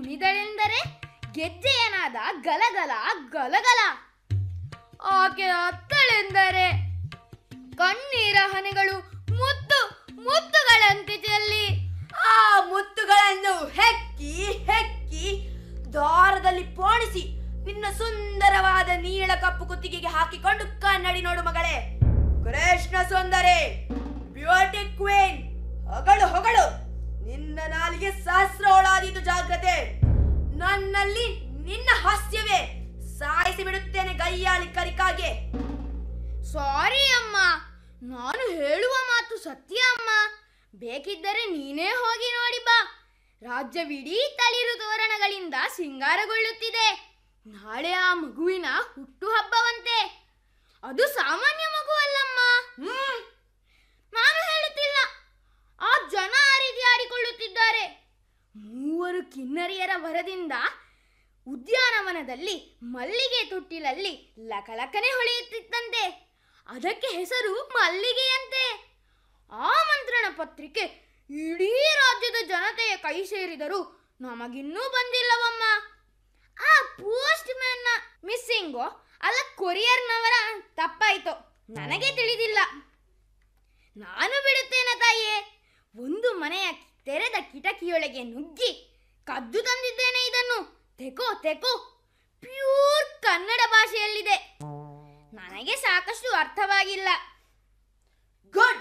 ಕುಣಿದಳೆಂದರೆ ಗೆಜ್ಜೆಯನಾದ ಗಲಗಲ ಗಲಗಲ ಆಕೆ ಅತ್ತಳೆಂದರೆ ಕಣ್ಣೀರ ಹನಿಗಳು ಮುತ್ತು ಮುತ್ತುಗಳಂತೆ ಚೆಲ್ಲಿ ಆ ಮುತ್ತುಗಳನ್ನು ಹೆಕ್ಕಿ ಹೆಕ್ಕಿ ದಾರದಲ್ಲಿ ಪೋಣಿಸಿ ನಿನ್ನ ಸುಂದರವಾದ ನೀಳ ಕಪ್ಪು ಕುತ್ತಿಗೆಗೆ ಹಾಕಿಕೊಂಡು ಕನ್ನಡಿ ನೋಡು ಮಗಳೇ ಕೃಷ್ಣ ಸುಂದರಿ ಬ್ಯೂಟಿ ಕ್ವೀನ್ ಹೊಗಳು ಹೊಗಳು ನಿನ್ನ ನಾಲಿಗೆ ಸಹಸ್ರೋಳಾದೀತು ಜಾಗ್ರತೆ ನನ್ನಲ್ಲಿ ನಿನ್ನ ಹಾಸ್ಯವೇ ಸಾಯಿಸಿ ಬಿಡುತ್ತೇನೆ ಗೈಯಾಳಿ ಕರಿಕಾಗೆ ಸಾರಿ ಅಮ್ಮ ನಾನು ಹೇಳುವ ಮಾತು ಸತ್ಯ ಅಮ್ಮ ಬೇಕಿದ್ದರೆ ನೀನೇ ಹೋಗಿ ನೋಡಿ ಬಾ ರಾಜ್ಯವಿಡೀ ತಳಿರು ತೋರಣಗಳಿಂದ ಸಿಂಗಾರಗೊಳ್ಳುತ್ತಿದೆ ನಾಳೆ ಆ ಮಗುವಿನ ಹುಟ್ಟು ಹಬ್ಬವಂತೆ ಅದು ಸಾಮಾನ್ಯ ಮಗು ಅಲ್ಲಮ್ಮ ಹ್ಮ್ ನಾನು ಹೇಳುತ್ತಿಲ್ಲ ಆ ಜನ ಆ ರೀತಿ ಆಡಿಕೊಳ್ಳುತ್ತಿದ್ದಾರೆ ಮೂವರು ಕಿನ್ನರಿಯರ ವರದಿಂದ ಉದ್ಯಾನವನದಲ್ಲಿ ಮಲ್ಲಿಗೆ ತೊಟ್ಟಿಲಲ್ಲಿ ಲಕಲಕನೆ ಹೊಳೆಯುತ್ತಿತ್ತಂತೆ ಅದಕ್ಕೆ ಹೆಸರು ಮಲ್ಲಿಗೆಯಂತೆ ಆಮಂತ್ರಣ ಪತ್ರಿಕೆ ಇಡೀ ರಾಜ್ಯದ ಜನತೆಯ ಕೈ ಸೇರಿದರೂ ನಮಗಿನ್ನೂ ಬಂದಿಲ್ಲವಮ್ಮ ಆ ಪೋಸ್ಟ್ ಮ್ಯಾನ್ನ ಮಿಸ್ಸಿಂಗು ಅಲ್ಲ ಕೊರಿಯರ್ನವರ ತಪ್ಪಾಯ್ತು ನನಗೆ ತಿಳಿದಿಲ್ಲ ನಾನು ಬಿಡುತ್ತೇನೆ ತಾಯಿಯೇ ಒಂದು ಮನೆಯ ತೆರೆದ ಕಿಟಕಿಯೊಳಗೆ ನುಗ್ಗಿ ಕದ್ದು ತಂದಿದ್ದೇನೆ ಇದನ್ನು ತೆಕೋ ತೆಕೋ ಪ್ಯೂರ್ ಕನ್ನಡ ಭಾಷೆಯಲ್ಲಿದೆ ನನಗೆ ಸಾಕಷ್ಟು ಅರ್ಥವಾಗಿಲ್ಲ ಗುಡ್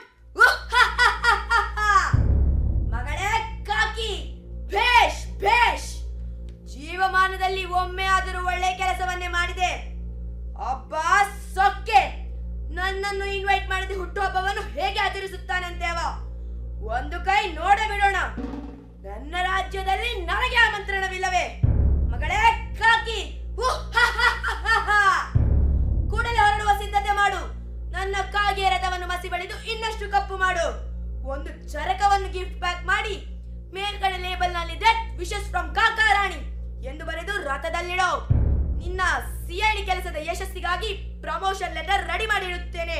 ಮಗಳೇ ಕಾಕಿ ಭೇಷ್ ಭೇಷ್ ಜೀವಮಾನದಲ್ಲಿ ಒಮ್ಮೆ ಆದರೂ ಒಳ್ಳೆ ಕೆಲಸವನ್ನೇ ಮಾಡಿದೆ ಅಬ್ಬ ಸೊಕ್ಕೆ ನನ್ನನ್ನು ಇನ್ವೈಟ್ ಮಾಡದೆ ಹುಟ್ಟುಹಬ್ಬವನ್ನು ಹೇಗೆ ಆಚರಿಸುತ್ತಾನಂತೆ ಅವ ಒಂದು ಕೈ ನೋಡ ಬಿಡೋಣ ನನ್ನ ರಾಜ್ಯದಲ್ಲಿ ನನಗೆ ಆಮಂತ್ರಣವಿಲ್ಲವೇ ಮಗಳೇ ಕಾಕಿ ಉಹ್, ಹ, ಹ, ಹ, ಹ, ಹ. ಕೂಡಲೇ ಹೊರಡುವ ಸಿದ್ಧತೆ ಮಾಡು ನನ್ನ ಕಾಗೆ ರಥವನ್ನು ಮಸಿ ಬಳಿದು ಇನ್ನಷ್ಟು ಕಪ್ಪು ಮಾಡು ಒಂದು ಚರಕವನ್ನು ಗಿಫ್ಟ್ ಪ್ಯಾಕ್ ಮಾಡಿ ಮೇಲ್ಗಡೆ ಲೇಬಲ್ ನಲ್ಲಿ ದಟ್ ವಿಶಸ್ ಫ್ರಮ್ ಕಾಕಾ ರಾಣಿ ಎಂದು ಬರೆದು ರಥದಲ್ಲಿಡೋ ನಿನ್ನ ಸಿಐಡಿ ಕೆಲಸದ ಯಶಸ್ಸಿಗಾಗಿ ಪ್ರಮೋಷನ್ ಲೆಟರ್ ರೆಡಿ ಮಾಡಿರುತ್ತೇನೆ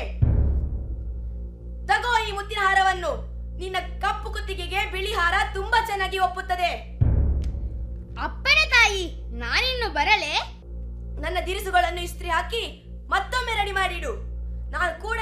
ತಗೋ ಈ ಮುತ್ತಿನ ಹಾರವನ್ನು ನಿನ್ನ ಕಪ್ಪು ಕುತ್ತಿಗೆಗೆ ಬಿಳಿ ಹಾರ ತುಂಬಾ ಚೆನ್ನಾಗಿ ಒಪ್ಪುತ್ತದೆ ಅಪ್ಪಣೆ ತಾಯಿ ನಾನಿನ್ನು ಬರಲೇ ನನ್ನ ದಿರಿಸುಗಳನ್ನು ಇಸ್ತ್ರಿ ಹಾಕಿ ಮತ್ತೊಮ್ಮೆ ರೆಡಿ ಮಾಡಿಡು ನಾನು ಕೂಡ